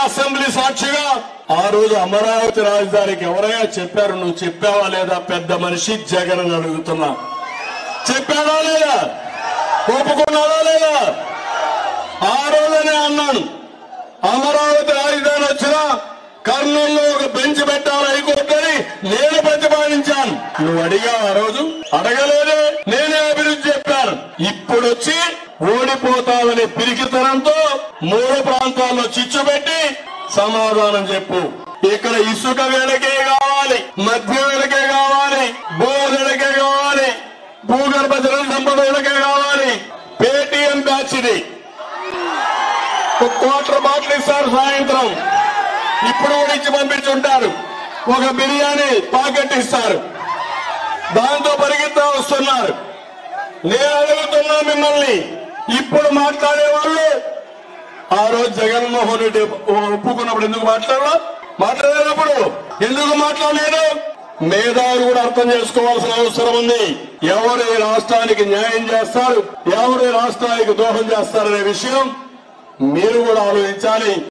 assembly సాక్షిగా ఆ రోజు అమరావతి రాజధానికి ఎవరైనా చెప్పారు నువ్వు చెప్పావా లేదా పెద్ద మనిషి జగన్ అని అడుగుతున్నా చెప్పాడా లేదా ఒప్పుకున్నాడా లేదా ఆ రోజునే అన్నాను అమరావతి రాజధాని వచ్చినా కర్నూలులో ఒక బెంచ్ పెట్టాలి హైకోర్టు అని నేను ప్రతిపాదించాను నువ్వు అడిగావు ఆ రోజు అడగలేదే నేనే అభివృద్ధి చెప్పాను ఇప్పుడు వచ్చి ఓడిపోతావని పిరికితనంతో మూడు ప్రాంతాల్లో చిచ్చు పెట్టి సమాధానం చెప్పు ఇక్కడ ఇసుక వేలకే కావాలి మధ్య వేలకే కావాలి బోధలకే కావాలి భూగర్భ జల సంపద వేలకే కావాలి పేటీఎం బ్యాచ్ ఇది ఒక క్వార్టర్ బాటిల్ ఇస్తారు సాయంత్రం ఇప్పుడు కూడా ఇచ్చి పంపించుంటారు ఒక బిర్యానీ పాకెట్ ఇస్తారు దాంతో పరిగెత్తా వస్తున్నారు నేను అడుగుతున్నా మిమ్మల్ని ఇప్పుడు మాట్లాడే వాళ్ళు ఆ రోజు జగన్మోహన్ రెడ్డి ఒప్పుకున్నప్పుడు ఎందుకు మాట్లాడలా మాట్లాడేటప్పుడు ఎందుకు మాట్లాడలేదు మేధావులు కూడా అర్థం చేసుకోవాల్సిన అవసరం ఉంది ఎవరు ఈ రాష్ట్రానికి న్యాయం చేస్తారు ఎవరు ఈ రాష్ట్రానికి దోహం చేస్తారనే విషయం మీరు కూడా ఆలోచించాలి